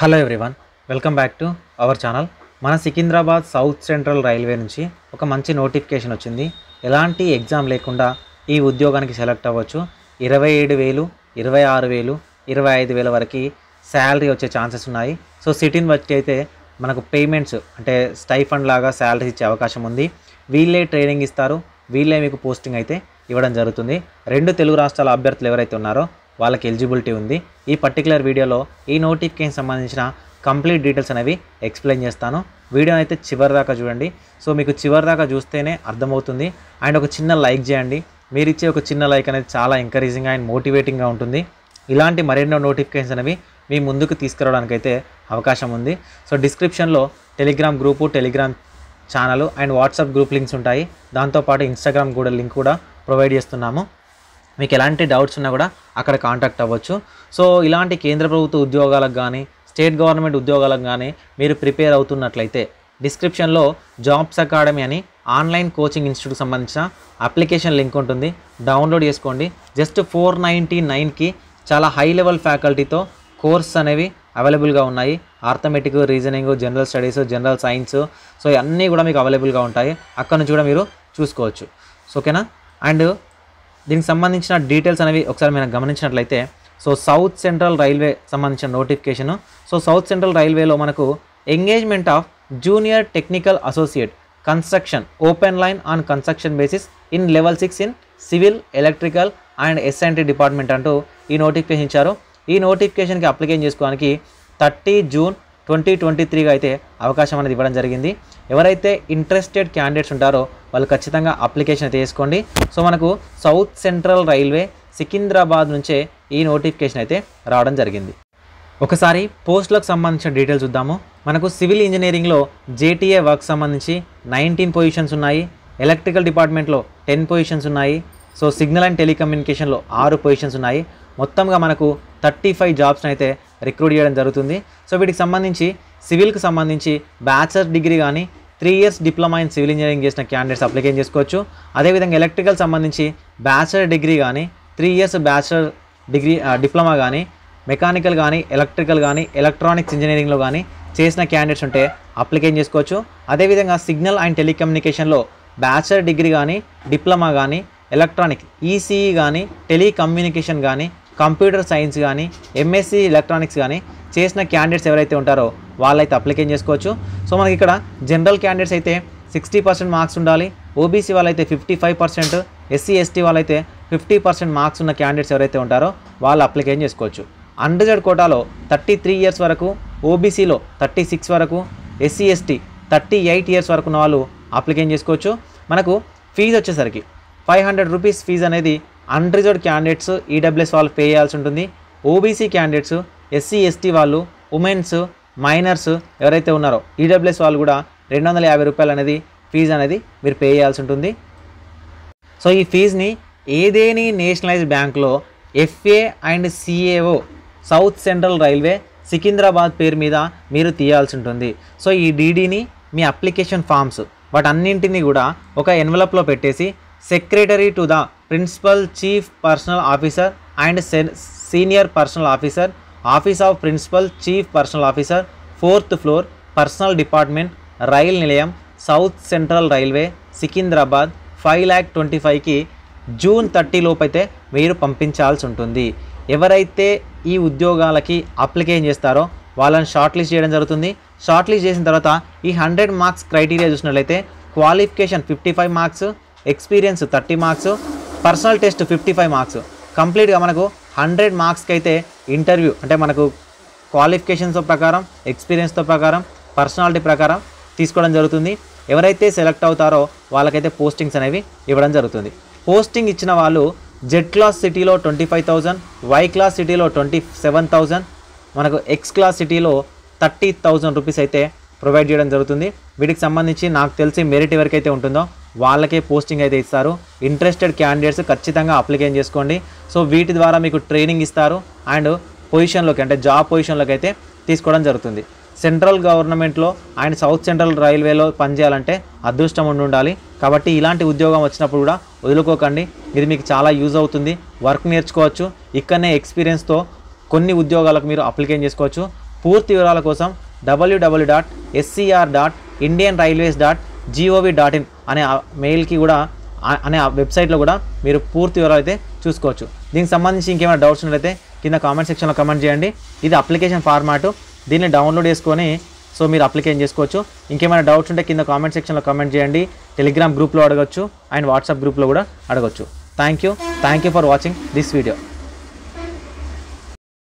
hello everyone welcome back to our channel మన Secunderabad south central railway నుంచి ఒక మంచి నోటిఫికేషన్ వచ్చింది ఎలాంటి ఎగ్జామ్ లేకుండా ఈ ఉద్యోగానికి సెలెక్ట్ అవ్వచ్చు ఇరవై ఏడు వేలు ఇరవై ఆరు వేలు ఇరవై ఐదు వేల వరకు శాలరీ వచ్చే ఛాన్సెస్ ఉన్నాయి సో సిటీని బట్టి అయితే మనకు పేమెంట్స్ అంటే స్టైఫండ్ లాగా శాలరీ ఇచ్చే అవకాశం ఉంది వీళ్ళే ట్రైనింగ్ ఇస్తారు వీళ్ళే మీకు పోస్టింగ్ అయితే ఇవ్వడం జరుగుతుంది రెండు తెలుగు రాష్ట్రాల అభ్యర్థులు ఎవరైతే ఉన్నారో వాళ్ళకి ఎలిజిబిలిటీ ఉంది ఈ పర్టికులర్ వీడియోలో ఈ నోటిఫికేషన్ సంబంధించిన కంప్లీట్ డీటెయిల్స్ అనేవి ఎక్స్ప్లెయిన్ చేస్తాను వీడియో అయితే చివరి దాకా చూడండి సో మీకు చివరి దాకా చూస్తేనే అర్థమవుతుంది అండ్ ఒక చిన్న లైక్ చేయండి మీరు ఇచ్చే ఒక చిన్న లైక్ అనేది చాలా ఎంకరేజింగ్ అండ్ మోటివేటింగ్గా ఉంటుంది ఇలాంటి మరెన్నో నోటిఫికేషన్స్ అనేవి మీ ముందుకు తీసుకురావడానికి అయితే అవకాశం ఉంది సో డిస్క్రిప్షన్లో Telegram group Telegram channel and WhatsApp group links ఉంటాయి దాంతోపాటు ఇన్స్టాగ్రామ్ కూడా లింక్ కూడా ప్రొవైడ్ చేస్తున్నాము మీకు ఎలాంటి డౌట్స్ ఉన్నా కూడా అక్కడ కాంటాక్ట్ అవ్వచ్చు సో ఇలాంటి కేంద్ర ప్రభుత్వ ఉద్యోగాలకు కానీ స్టేట్ గవర్నమెంట్ ఉద్యోగాలకు కానీ మీరు ప్రిపేర్ అవుతున్నట్లయితే డిస్క్రిప్షన్లో జాబ్స్ అకాడమీ అని ఆన్లైన్ కోచింగ్ ఇన్స్టిట్యూట్కి సంబంధించిన అప్లికేషన్ లింక్ ఉంటుంది డౌన్లోడ్ చేసుకోండి జస్ట్ ఫోర్ నైంటీ నైన్కి చాలా హై లెవెల్ ఫ్యాకల్టీతో కోర్స్ అనేవి అవైలబుల్గా ఉన్నాయి arithmetic reasoning general studies general science so ఇవన్నీ కూడా మీకు అవైలబుల్గా ఉంటాయి అక్కడ నుంచి కూడా మీరు చూసుకోవచ్చు సో ఓకేనా అండ్ దీనికి సంబంధించిన డీటెయిల్స్ అనేవి ఒకసారి మనం గమనించినట్లయితే సో సౌత్ సెంట్రల్ రైల్వే సంబంధించిన నోటిఫికేషన్ సో సౌత్ సెంట్రల్ రైల్వేలో మనకు engagement of junior technical associate construction open line on construction basis in level six in civil electrical and SNT department అంటూ ఈ నోటిఫికేషన్ ఇచ్చారు ఈ నోటిఫికేషన్కి అప్లికేషన్ చేసుకోవడానికి థర్టీ జూన్ ట్వంటీ ట్వంటీ త్రీగా అయితే అవకాశం అనేది ఇవ్వడం జరిగింది ఎవరైతే ఇంట్రెస్టెడ్ క్యాండిడేట్స్ ఉంటారో వాళ్ళు ఖచ్చితంగా అప్లికేషన్ అయితే వేసుకోండి సో మనకు సౌత్ సెంట్రల్ రైల్వే సికింద్రాబాద్ నుంచే ఈ నోటిఫికేషన్ అయితే రావడం జరిగింది ఒకసారి పోస్టులకు సంబంధించిన డీటెయిల్స్ చూద్దాము మనకు సివిల్ ఇంజనీరింగ్లో జేటీఏ వర్క్ సంబంధించి నైన్టీన్ పొజిషన్స్ ఉన్నాయి ఎలక్ట్రికల్ డిపార్ట్మెంట్లో టెన్ పొజిషన్స్ ఉన్నాయి సో సిగ్నల్ అండ్ టెలికమ్యూనికేషన్లో ఆరు పొజిషన్స్ ఉన్నాయి మొత్తంగా మనకు థర్టీ ఫైవ్ జాబ్స్ని అయితే రిక్రూట్ చేయడం జరుగుతుంది సో వీటికి సంబంధించి సివిల్కి సంబంధించి బ్యాచిలర్ డిగ్రీ కానీ three years diploma in civil engineering చేసిన క్యాండిడేట్స్ అప్లికేషన్ చేసుకోవచ్చు అదేవిధంగా ఎలక్ట్రికల్ సంబంధించి బ్యాచిలర్ డిగ్రీ కానీ three years bachelor degree diploma కానీ మెకానికల్ కానీ ఎలక్ట్రికల్ కానీ ఎలక్ట్రానిక్స్ ఇంజనీరింగ్లో కానీ చేసిన క్యాండిడేట్స్ ఉంటే అప్లికేషన్ చేసుకోవచ్చు అదేవిధంగా సిగ్నల్ అండ్ టెలికమ్యూనికేషన్లో బ్యాచిలర్ డిగ్రీ కానీ డిప్లొమా కానీ ఎలక్ట్రానిక్ ఈసీఈ కానీ టెలికమ్యూనికేషన్ కానీ కంప్యూటర్ సైన్స్ కానీ ఎంఎస్సి ఎలక్ట్రానిక్స్ కానీ చేసిన క్యాండిడేట్స్ ఎవరైతే ఉంటారో వాళ్ళైతే అప్లికేషన్ చేసుకోవచ్చు సో మనకి ఇక్కడ జనరల్ క్యాండిడేట్స్ అయితే సిక్స్టీ పర్సెంట్ మార్క్స్ ఉండాలి ఓబీసీ వాళ్ళైతే fifty five percent SC ST వాళ్ళైతే ఫిఫ్టీ పర్సెంట్ మార్క్స్ ఉన్న క్యాండిడేట్స్ ఎవరైతే ఉంటారో వాళ్ళు అప్లికేషన్ చేసుకోవచ్చు అండర్జెడ్ కోటాలో థర్టీ త్రీ ఇయర్స్ వరకు ఓబీసీలో థర్టీ సిక్స్ వరకు SC ST thirty eight years వరకు ఉన్న వాళ్ళు అప్లికేషన్ చేసుకోవచ్చు మనకు ఫీజు వచ్చేసరికి ఫైవ్ హండ్రెడ్ రూపీస్ ఫీజు అనేది అన్రిజర్వ్డ్ క్యాండిడేట్స్ ఈడబ్ల్యూఎస్ వాళ్ళు పే చేయాల్సి ఉంటుంది ఓబీసీ క్యాండిడేట్స్ ఎస్సీ ఎస్టీ వాళ్ళు ఉమెన్స్ మైనర్స్ ఎవరైతే ఉన్నారో ఈడబ్ల్యూఎస్ వాళ్ళు కూడా రెండు వందల యాభై రూపాయలు అనేది ఫీజు అనేది మీరు పే చేయాల్సి ఉంటుంది సో ఈ ఫీజుని ఏదేని నేషనలైజ్డ్ బ్యాంక్లో FA and CAO south central railway Secunderabad పేరు మీద మీరు తీయాల్సి ఉంటుంది సో ఈ డీడీని మీ అప్లికేషన్ ఫామ్స్ వాటన్నింటినీ కూడా ఒక ఎన్వలప్లో పెట్టేసి secretary to the principal chief personnel officer and senior personnel officer office of principal chief personnel officer fourth floor personnel department rail Nilayam south central railway Secunderabad five lakh twenty ఫైవ్కి జూన్ థర్టీ లోపు అయితే మీరు పంపించాల్సి ఉంటుంది ఎవరైతే ఈ ఉద్యోగాలకి అప్లికేషన్ చేస్తారో వాళ్ళని షార్ట్ లిస్ట్ చేయడం జరుగుతుంది షార్ట్ లిస్ట్ చేసిన తర్వాత ఈ హండ్రెడ్ మార్క్స్ క్రైటీరియా చూసినట్లయితే qualification fifty five marks experience thirty marks personal test fifty five marks కంప్లీట్గా మనకు హండ్రెడ్ మార్క్స్కి అయితే ఇంటర్వ్యూ అంటే మనకు క్వాలిఫికేషన్స్ ప్రకారం ఎక్స్పీరియన్స్తో ప్రకారం పర్సనాలిటీ ప్రకారం తీసుకోవడం జరుగుతుంది ఎవరైతే సెలెక్ట్ అవుతారో వాళ్ళకైతే పోస్టింగ్స్ అనేవి ఇవ్వడం జరుగుతుంది పోస్టింగ్ ఇచ్చిన వాళ్ళు జెడ్ క్లాస్ సిటీలో twenty five thousand Y class సిటీలో ట్వంటీ సెవెన్ థౌజండ్ మనకు ఎక్స్ క్లాస్ సిటీలో థర్టీ థౌజండ్ రూపీస్ అయితే ప్రొవైడ్ చేయడం జరుగుతుంది వీటికి సంబంధించి నాకు తెలిసి మెరిట్ ఎవరికైతే ఉంటుందో వాళ్ళకే పోస్టింగ్ అయితే ఇస్తారు ఇంట్రెస్టెడ్ క్యాండిడేట్స్ ఖచ్చితంగా అప్లికేషన్ చేసుకోండి సో వీటి ద్వారా మీకు ట్రైనింగ్ ఇస్తారు అండ్ పొజిషన్లోకి అంటే జాబ్ పొజిషన్లోకి అయితే తీసుకోవడం జరుగుతుంది సెంట్రల్ గవర్నమెంట్లో అండ్ సౌత్ సెంట్రల్ రైల్వేలో పనిచేయాలంటే అదృష్టం ఉండి ఉండాలి కాబట్టి ఇలాంటి ఉద్యోగం వచ్చినప్పుడు కూడా వదులుకోకండి ఇది మీకు చాలా యూజ్ అవుతుంది వర్క్ నేర్చుకోవచ్చు ఇక్కడనే ఎక్స్పీరియన్స్తో కొన్ని ఉద్యోగాలకు మీరు అప్లికేషన్ చేసుకోవచ్చు పూర్తి వివరాల కోసం WWW dot SCR dot Indian railways dot GOV dot in అనే ఆ మెయిల్కి కూడా ఆ- అనే ఆ వెబ్సైట్లో కూడా మీరు పూర్తి వివరాలు అయితే చూసుకోవచ్చు దీనికి సంబంధించి ఇంకేమైనా డౌట్స్ ఉన్నట్లయితే కింద కామెంట్ సెక్షన్లో కమెంట్ చేయండి ఇది అప్లికేషన్ ఫార్మాటు దీన్ని డౌన్లోడ్ చేసుకొని సో మీరు అప్లికేషన్ చేసుకోవచ్చు ఇంకేమైనా డౌట్స్ ఉంటే కింద కామెంట్ సెక్షన్లో కమెంట్ చేయండి టెలిగ్రామ్ గ్రూప్లో అడగచ్చు అండ్ వాట్సాప్ గ్రూప్లో కూడా అడగచ్చు thank you thank you for watching this video